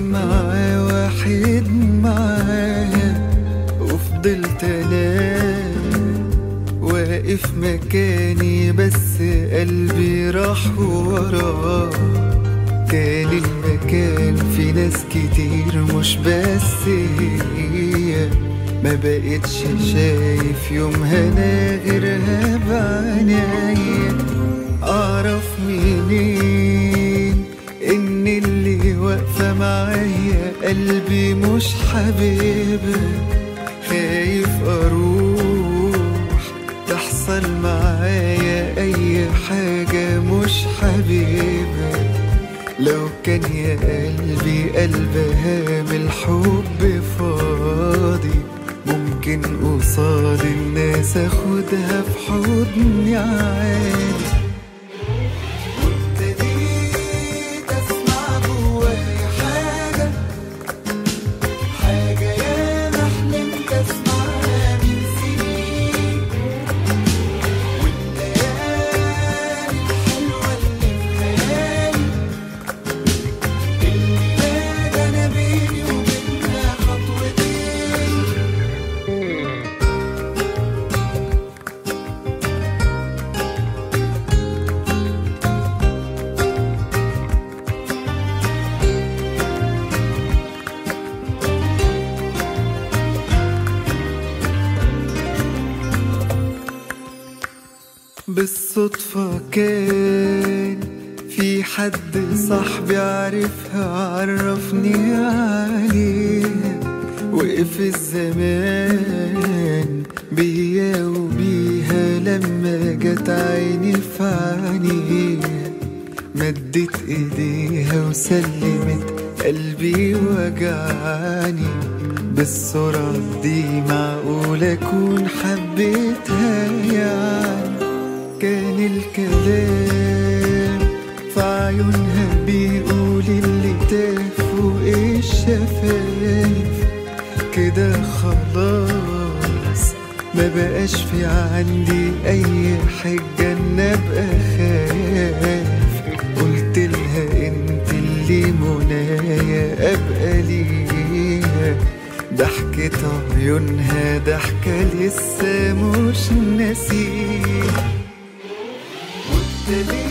معاه واحد معاها وفضلت انا واقف مكاني بس قلبي راح وراه كان المكان في ناس كتير مش بس هي ما بقتش شايف يومها انا غيرها بعينيا اعرف منين ان اللي واقفه معايا قلبي مش حبيبها خايف اروح تحصل معايا اي حاجه مش حبيبها لو كان يا قلبي قلبها من الحب فاضي ممكن قصاد الناس اخدها في حضني عادي وابتديت اسمع جوايا حاجة حاجة ياما حلمت اسمعها من سنين والليالي الحلوة اللي في خيالي اللي باد انا بيني وبينها خطوتين بالصدفة كان في حد صاحبي عارفها عرفني عليها وقف الزمان بيا وبيها لما جت عيني في عينيها مدت ايديها وسلمت قلبي وجعني بالسرعة دي معقول اكون حبيتها يعني كان الكلام في عيونها بيقول اللي تاه فوق الشفايف كده خلاص ما بقاش في عندي اي حجة ان ابقى خايف قلت لها انت اللي منايا ابقى ليها ضحكة عيونها ضحكة لسه مش ناسيها وابتديت